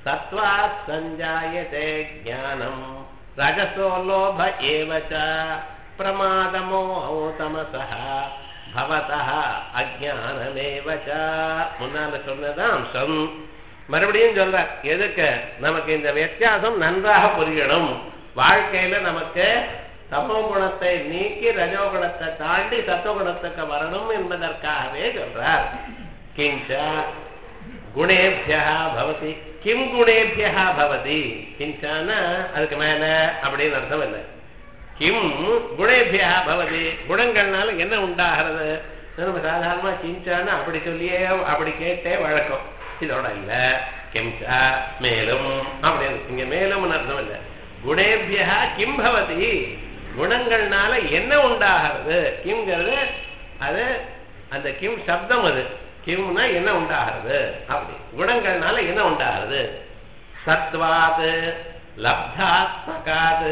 சத்வாத் சஞ்சாயதே ஞானம் ரஜசோ லோப ஏவ ச பிரமாதமோஹோ தமசः பவதः அஜானமேவ ச முன்னால சொன்னதான் அம்சம் மறுபடியும் சொல்றார் எதுக்கு நமக்கு இந்த வித்தியாசம் நன்றாக புரியணும் வாழ்க்கையில நமக்கு தமோ குணத்தை நீக்கி ரஜோ குணத்தை தாண்டி சத்துவ குணத்துக்கு வரணும் என்பதற்காகவே சொல்றார் கிஞ்ச குணேபியா பவதி கிம் குணேபியா பவதி கிஞ்சான அதுக்கு மேல அப்படின்னு அர்த்தம் இல்லை கிம் குணேபியா பவதி குணங்கள்னால என்ன உண்டாகிறது நம்ம சாதாரணமா கிஞ்சான அப்படி சொல்லியே அப்படி கேட்டே வழக்கம் இதோட இல்ல கிம்சா மேலும் அப்படின்னு இங்க மேலும் அர்த்தம் இல்ல குணேபியா கிம் பவதி குணங்கள்னால என்ன உண்டாகிறது கிம்ங்கிறது அது அந்த கிம் சப்தம் அது கிம்னா என்ன உண்டாகிறது அப்படி குணங்கள்னால என்ன உண்டாகிறது சத்வாது லப்தாத்மகாது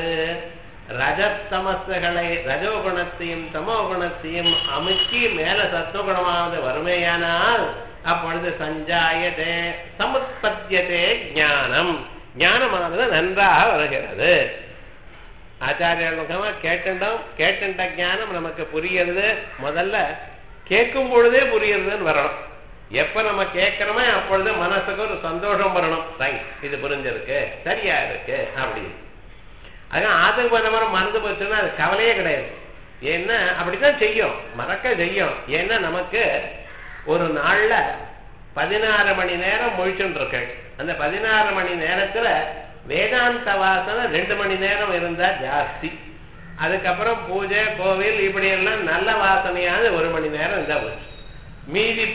ரஜத்தமசுகளை ரஜோகுணத்தையும் தமோ குணத்தையும் அமுக்கி மேல சத்துவகுணமானது வறுமையானால் அப்பொழுது சஞ்சாயதே சமுத்பத்தியதே ஞானம் ஞானமானது நன்றாக வருகிறது ஆச்சாரியர் முகமா கேட்டுட்டோம் கேட்டுட்ட ஞானம் நமக்கு புரியுறது முதல்ல கேட்கும் பொழுதே புரியுறதுன்னு வரணும் எப்ப நம்ம கேட்கிறோமோ அப்பொழுது மனசுக்கு ஒரு சந்தோஷம் வரணும் ரைட் இது புரிஞ்சிருக்கு சரியா இருக்கு அப்படின்னு அதான் ஆத்துக்கு போன மாதிரி மறந்து போச்சுன்னா அது கவலையே கிடையாது ஏன்னா அப்படித்தான் செய்யும் மறக்க செய்யும் ஏன்னா நமக்கு ஒரு நாள்ல பதினாறு மணி நேரம் முழிச்சுட்டு இருக்கு அந்த பதினாறு மணி நேரத்துல வேதாந்த வாசனை ரெண்டு மணி நேரம் இருந்தா ஜாஸ்தி அதுக்கப்புறம் பூஜை கோவில் இப்படி எல்லாம் நல்ல வாசனையாவது ஒரு மணி நேரம் இருந்தா போச்சு மீதி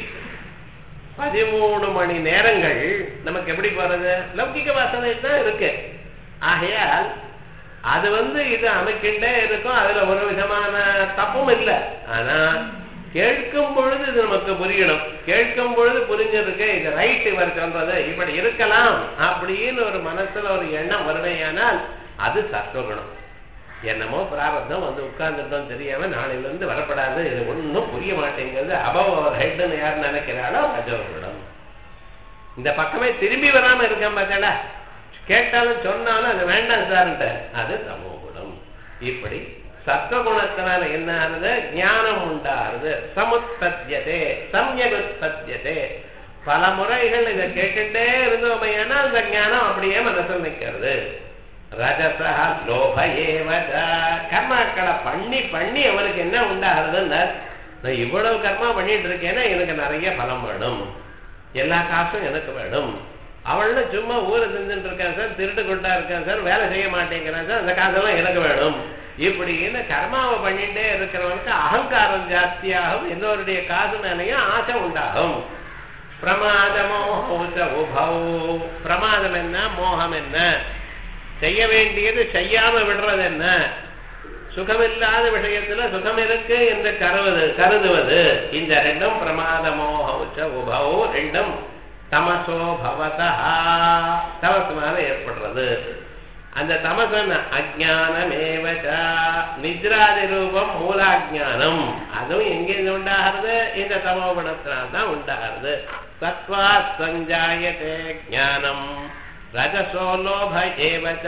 பதிமூணு மணி நேரங்கள் நமக்கு எப்படி போறது லௌகிக வாசனை தான் இருக்கு ஆகையால் அது வந்து இது அமைக்கின்றே இருக்கும் அதுல ஒரு விதமான தப்பும் இல்லை ஆனா கேட்கும் பொழுது இது நமக்கு புரியணும் கேட்கும் பொழுது புரிஞ்சிருக்கு இது ரைட் இவர் சொல்றது இப்படி இருக்கலாம் அப்படின்னு ஒரு மனசுல ஒரு எண்ணம் வருமையானால் அது சத்துவகுணம் என்னமோ பிராரப்தம் வந்து உட்கார்ந்துட்டோம் தெரியாம நாளையில இருந்து வரப்படாது இது ஒன்றும் புரிய மாட்டேங்கிறது அபவ் அவர் ஹெட்னு யார் நினைக்கிறாளோ ரஜோகுணம் இந்த பக்கமே திரும்பி வராம இருக்கான் பார்த்தாடா கேட்டாலும் சொன்னாலும் அது வேண்டாம் சார்ன்ட்டு அது தமோகுணம் இப்படி சத்வகுணத்தினால என்ன ஆகுது ஞானம் உண்டாகுது சமுத்பத்தியதே சம்யகுத்பத்தியதே பல முறைகள் இதை கேட்டுட்டே இருந்தோமையானா அந்த ஞானம் அப்படியே மனசில் நிற்கிறது ரஜசா லோப ஏவத கர்மாக்களை பண்ணி பண்ணி அவனுக்கு என்ன உண்டாகிறதுன்னு நான் இவ்வளவு கர்மா பண்ணிட்டு இருக்கேன்னா எனக்கு நிறைய பலம் வேணும் எல்லா காசும் எனக்கு வேணும் அவள்னு சும்மா ஊரை செஞ்சுட்டு இருக்கான் சார் திருட்டு கொண்டா இருக்கான் சார் வேலை செய்ய மாட்டேங்கிறான் சார் அந்த காசெல்லாம் எனக்கு வேணும் இப்படின்னு கர்மாவை பண்ணிட்டே இருக்கிறவனுக்கு அகங்காரம் ஜாஸ்தியாகும் எல்லோருடைய காசு மேலேயும் ஆசை உண்டாகும் பிரமாதமோ உபௌ பிரமாதம் என்ன மோகம் என்ன செய்ய வேண்டியது செய்யாம விடுறது என்ன சுகமில்லாத விஷயத்துல சுகம் இருக்கு என்று கருவது கருதுவது இந்த ரெண்டும் பிரமாதமோக உபௌ ரெண்டும் தமசோ பவதா தமசுனால ஏற்படுறது அந்த தமசன் அஜானமேவச்ச நித்ராதி ரூபம் மூலாஜானம் அதுவும் எங்கிருந்து உண்டாகிறது இந்த தமோ குணத்தினால்தான் உண்டாகிறது சத்வா சஞ்சாயத்தே ஞானம் ரஜசோ லோப ஏவச்ச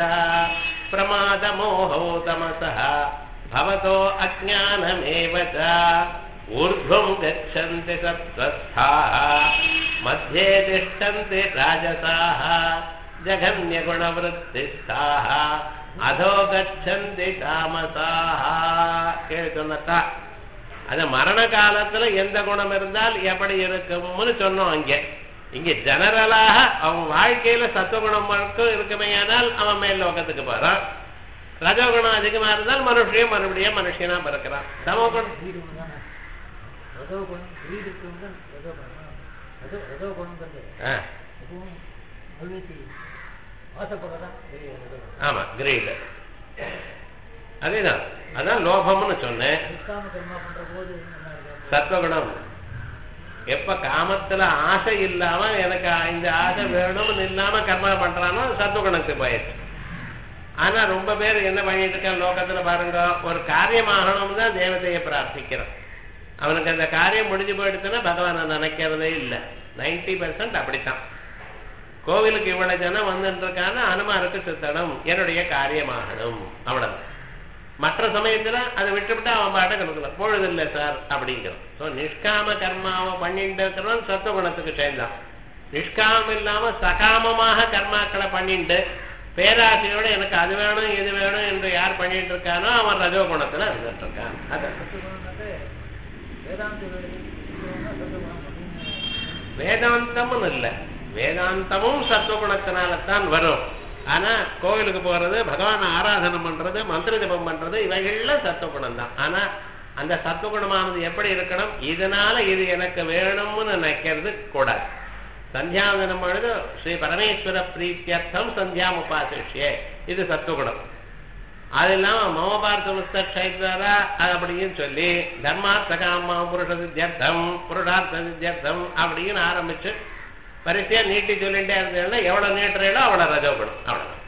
பிரமாதமோகோ தமசः भवतो अज्ञानमेव च ऊर्ध्वं गच्छन्ति सत्त्वस्थाः मध्ये तिष्ठन्ति राजसाः जघन्यगुणवृत्तिस्थाः अधो गच्छन्ति तामसाः கேள்வி சொன்னதா அது மரண காலத்துல எந்த குணம் இருந்தால் எப்படி இருக்கும்னு சொன்னோம் அங்கே இங்க ஜெனரலாக அவன் வாழ்க்கையில சத்துவகுணம் மட்டும் இருக்குமையானால் அவன் மேல் லோகத்துக்கு போறான் ரஜோகுணம் அதிகமா இருந்தால் மனுஷியும் மறுபடியும் மனுஷனா பிறக்கிறான் சமகுணம் ரஜோகுணம் கிரீடுக்கு வந்து ரஜோகுணம் ரஜோ ரஜோகுணங்கிறது ஆ, அதுவும் மகிழ்ச்சி ஆசைப்படுறதான் பெரிய ரஜோகுணம் ஆமா கிரீடு அதேதான் அதான் லோபம்னு சொன்னேன் நிஷ்காம கர்மா பண்ற போது என்ன இருக்கு? சத்வகுணம் எப்ப காமத்துல ஆசை இல்லாம எனக்கு இந்த ஆசை வேணும்னு இல்லாம கர்மா பண்றானோ சத்வகுணத்துக்கு போயிடுச்சு ஆனா ரொம்ப பேர் என்ன பண்ணிட்டு இருக்கான் லோகத்துல பாருங்க ஒரு காரியம் ஆகணும் தான் தேவதையை பிரார்த்திக்கிறான் அவனுக்கு அந்த காரியம் முடிஞ்சு போயிடுச்சுன்னா பகவானை நினைக்கிறதே இல்லை நைன்டி பர்சன்ட் அப்படித்தான் கோவிலுக்கு இவ்வளவு ஜனம் வந்துட்டு இருக்கான அனுமாருக்கு சித்தனம் என்னுடைய காரியமாகணும் அவ்வளவு மற்ற சமயத்துல அதை விட்டுவிட்டு அவன் பாட்ட கணக்குல பொழுது இல்லை சார் அப்படிங்கிறோம் ஸோ நிஷ்காம கர்மாவை பண்ணிட்டு இருக்கிறவன் சத்துவகுணத்துக்கு சேர்ந்தான் நிஷ்காமம் இல்லாம சகாமமாக கர்மாக்களை பண்ணிட்டு பேராசையோட எனக்கு அது வேணும் இது வேணும் என்று யார் பண்ணிட்டு இருக்கானோ அவன் ரஜோகுணத்துல இருந்துட்டு இருக்கான் அதான் சத்துவகுணம்னாலே வேதாந்த வேதம்னா சத்துவகுணம் அப்படின்னு வேதாந்தமும் இல்லை வேதாந்தமும் சத்துவகுணத்தினால்தான் வரும் ஆனா கோவிலுக்கு போறது பகவான் ஆராதனை பண்றது மந்திர ஜபம் பண்றது இவைகள்லாம் சத்துவகுணம் தான் ஆனா அந்த சத்துவகுணமானது எப்படி இருக்கணும் இதனால இது எனக்கு வேணும்னு நினைக்கிறது கூடாது சந்தியாவதனம் பொழுது ஸ்ரீ பரமேஸ்வர பிரீத்தியர்த்தம் சந்தியாம் உபாசிஷ்யே இது சத்துவகுணம் அது இல்லாம மமபார்த்த க்ஷைத்வாரா அப்படின்னு சொல்லி தர்மார்த்த காம புருஷ சித்தியர்த்தம் புருஷார்த்த சித்தியர்த்தம் அப்படின்னு ஆரம்பிச்சு வரிசையா நீட்டி சொல்லிட்டே இருந்தீங்கன்னா எவ்வளவு நீட்டுறீங்களோ அவ்வளவு ரஜோகுணம் அவ்வளவு